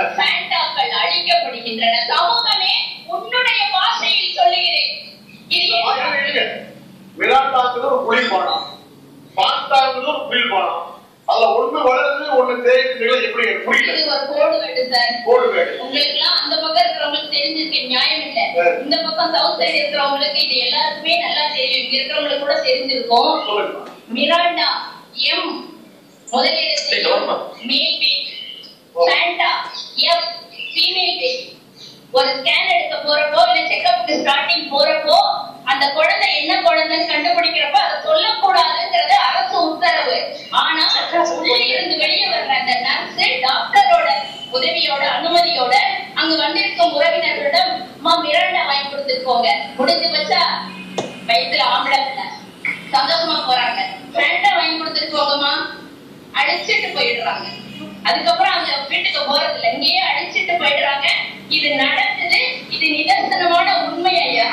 சாண்டாக்கள் அழிக்கப்படுகின்றன சமூகமே உன்னுடைய பாஷையில் சொல்லுகிறேன் இது என் விராட்டாங்கிறது ஒரு குளிர்பானம் பாண்டாங்கிறது ஒரு குளிர்பானம் அதுல ஒண்ணு வளருது ஒண்ணு தேய்க்குதுல எப்படி எனக்கு புரியல இது ஒரு கோடு வேண்டு சார் கோடு வேடு உங்களுக்கு எல்லாம் அந்த பக்கம் இருக்கிறவங்களுக்கு தெரிஞ்சிருக்க நியாயம் இல்ல சரி. இந்த பக்கம் சவுத் சைடு இருக்கிறவங்களுக்கு இது எல்லாருக்குமே நல்லா தெரியும் இங்க இருக்கிறவங்களுக்கு கூட தெரிஞ்சிருக்கும் சொல்லுங்க மிராண்டா எம் முதலிடத்தில் சரி, கவனமா. மேல் பேஜ் சாண்டா எஃப் ஃபீமேல் பேஜ் ஒரு ஸ்கேன் எடுக்க போறப்போ இல்ல செக்கப்புக்கு ஸ்டார்டிங் போறப்போ அந்த குழந்தை என்ன குழந்தைன்னு கண்டுபிடிக்கிறப்ப அதை சொல்லக்கூடாதுங்கிறது அரசு உத்தரவு ஆனா உள்ளே இருந்து வெளியே வர்ற அந்த நர்ஸ் டாக்டரோட உதவியோட அனுமதியோட அங்க வந்திருக்கும் உறவினர்களிடம் அம்மா மிராண்டா வாங்கி கொடுத்துட்டு போங்க முடிஞ்சு வச்சா வயித்துல ஆம்பளை பிள்ளை. சந்தோஷமா போறாங்க ஃப்ரெண்டா வாங்கி கொடுத்துட்டு போங்கம்மா அடிச்சிட்டு போயிடுறாங்க அதுக்கப்புறம் அந்த வீட்டுக்கு போறது இல்ல இங்கேயே அடிச்சிட்டு போயிடுறாங்க இது நடக்குது இது நிதர்சனமான உண்மை ஐயா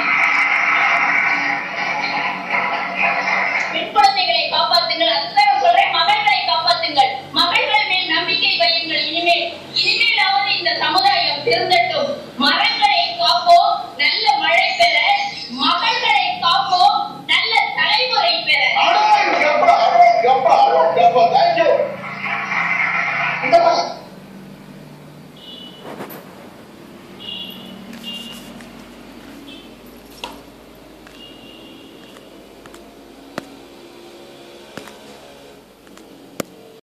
பெண் குழந்தைகளை காப்பாத்துங்கள் அதுதான் நான் சொல்றேன் மகள்களை காப்பாத்துங்கள் மகள்கள் மேல் நம்பிக்கை வையுங்கள் இனிமேல் இனிமேலாவது இந்த சமுதாயம் திருந்த